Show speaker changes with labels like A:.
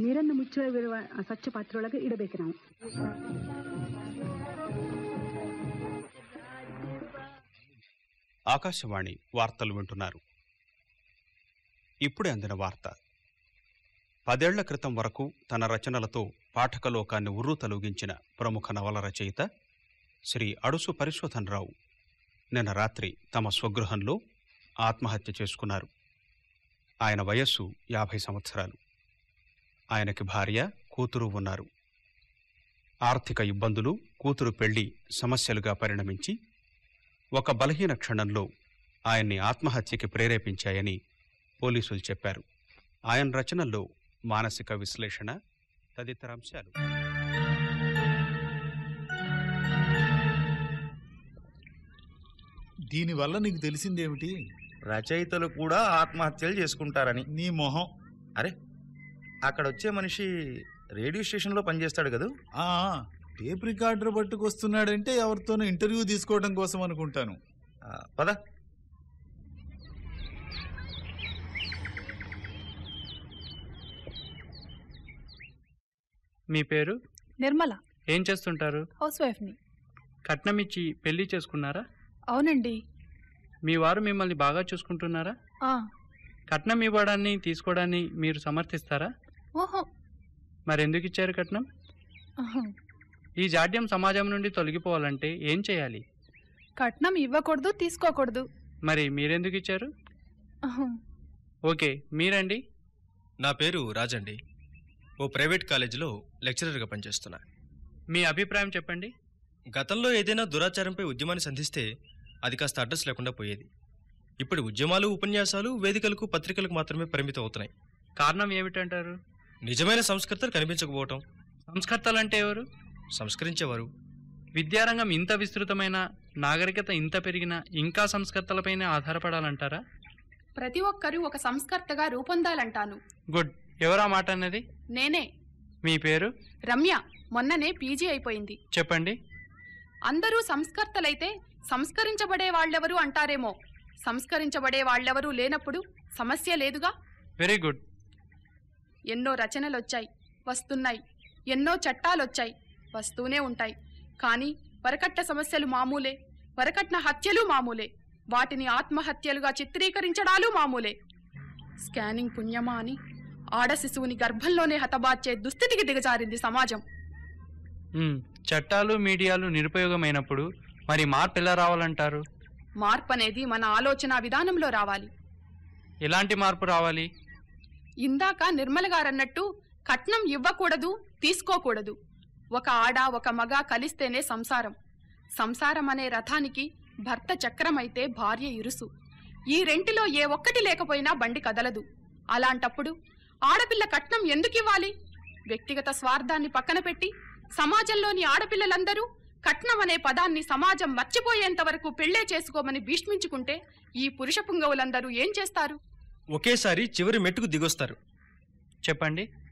A: ನೀರನ್ನು ಮುಚ್ಚಳವಿರುವ ಆ ಸ್ವಚ್ಛ ಪಾತ್ರೆಯೊಳಗೆ ಇಡಬೇಕು ನಾವು
B: ఆకాశవాణి వార్తలు వింటున్నారు ఇప్పుడే అందిన వార్త పదేళ్ల క్రితం వరకు తన రచనలతో పాఠకలోకాన్ని ఉర్రు తొలగించిన ప్రముఖ నవల రచయిత శ్రీ అడుసు పరిశోధనరావు నిన్న రాత్రి తమ స్వగృహంలో ఆత్మహత్య చేసుకున్నారు ఆయన వయస్సు యాభై సంవత్సరాలు ఆయనకి భార్య కూతురు ఉన్నారు ఆర్థిక ఇబ్బందులు కూతురు పెళ్లి సమస్యలుగా పరిణమించి ఒక బలహీన క్షణంలో ఆయన్ని ఆత్మహత్యకి ప్రేరేపించాయని పోలీసులు చెప్పారు ఆయన రచనల్లో మానసిక విశ్లేషణ తదితర అంశాలు
C: దీనివల్ల నీకు తెలిసిందేమిటి
D: రచయితలు కూడా ఆత్మహత్యలు చేసుకుంటారని
C: నీ మొహం
D: అరే అక్కడ వచ్చే మనిషి రేడియో స్టేషన్లో పనిచేస్తాడు కదా
C: ఆ టేప్ రికార్డర్ పట్టుకొస్తున్నాడంటే ఎవరితోనో ఇంటర్వ్యూ తీసుకోవడం కోసం అనుకుంటాను
D: ఆ, పద
E: మీ పేరు
F: నిర్మల
E: ఏం చేస్తుంటారు
F: హౌస్ వైఫ్ని
E: కట్నం ఇచ్చి పెళ్లి చేసుకున్నారా
F: అవునండి
E: మీ వారు మిమ్మల్ని బాగా చూసుకుంటున్నారా
F: ఆ,
E: కట్నం ఇవ్వడాన్ని తీసుకోవడాన్ని మీరు సమర్థిస్తారా
F: ఓహో
E: మరెందుకు ఇచ్చారు కట్నం
F: అహం.
E: ఈ జాడ్యం సమాజం నుండి తొలగిపోవాలంటే ఏం చేయాలి
F: కట్నం ఇవ్వకూడదు తీసుకోకూడదు
E: మరి మీరెందుకు ఇచ్చారు
F: అహం.
E: ఓకే మీరండి
G: నా పేరు రాజండి ఓ ప్రైవేట్ కాలేజీలో లెక్చరర్గా పనిచేస్తున్నా
E: మీ అభిప్రాయం చెప్పండి
G: గతంలో ఏదైనా దురాచారంపై ఉద్యమాన్ని సంధిస్తే అది కాస్త అడ్రస్ లేకుండా పోయేది ఇప్పుడు ఉద్యమాలు ఉపన్యాసాలు వేదికలకు పత్రికలకు మాత్రమే పరిమితం అవుతున్నాయి
E: కారణం ఏమిటంటారు
G: నిజమైన సంస్కర్తలు కనిపించకపోవటం
E: సంస్కర్తలు అంటే ఎవరు
G: సంస్కరించేవారు
E: విద్యారంగం ఇంత విస్తృతమైన నాగరికత ఇంత పెరిగిన ఇంకా సంస్కర్తలపైనే ఆధారపడాలంటారా
H: ప్రతి ఒక్కరూ ఒక సంస్కర్తగా రూపొందాలంటాను
E: గుడ్ ఎవరా మాట అన్నది
H: నేనే
E: మీ పేరు
H: రమ్య మొన్ననే పీజీ అయిపోయింది
E: చెప్పండి
H: అందరూ సంస్కర్తలైతే సంస్కరించబడే వాళ్ళెవరు అంటారేమో సంస్కరించబడే వాళ్ళెవరూ లేనప్పుడు సమస్య లేదుగా
E: వెరీ గుడ్
H: ఎన్నో రచనలొచ్చాయి వస్తున్నాయి ఎన్నో చట్టాలొచ్చాయి వస్తూనే ఉంటాయి కానీ వరకట్న సమస్యలు మామూలే వరకట్న హత్యలు మామూలే వాటిని ఆత్మహత్యలుగా చిత్రీకరించడాలు మామూలే స్కానింగ్ పుణ్యమా అని ఆడ శిశువుని గర్భంలోనే హతబార్చే దుస్థితికి దిగజారింది సమాజం
E: మ్మ్. చట్టాలు మీడియాలు నిరుపయోగమైనప్పుడు మరి మార్పు ఎలా రావాలంటారు
H: మార్పు అనేది మన ఆలోచన విధానంలో రావాలి
E: ఎలాంటి మార్పు రావాలి
H: ఇందాక నిర్మల గారన్నట్టు కట్నం ఇవ్వకూడదు తీసుకోకూడదు ఒక ఆడ ఒక మగ కలిస్తేనే సంసారం సంసారం అనే రథానికి భర్త చక్రమైతే భార్య ఇరుసు ఈ రెంటిలో ఏ ఒక్కటి లేకపోయినా బండి కదలదు అలాంటప్పుడు ఆడపిల్ల కట్నం ఎందుకు ఇవ్వాలి వ్యక్తిగత స్వార్థాన్ని పక్కన పెట్టి సమాజంలోని ఆడపిల్లలందరూ కట్నం అనే పదాన్ని సమాజం మర్చిపోయేంత వరకు పెళ్లే చేసుకోమని భీష్మించుకుంటే ఈ పురుష పుంగవులందరూ ఏం చేస్తారు
G: ఒకేసారి చివరి మెట్టుకు దిగొస్తారు
E: చెప్పండి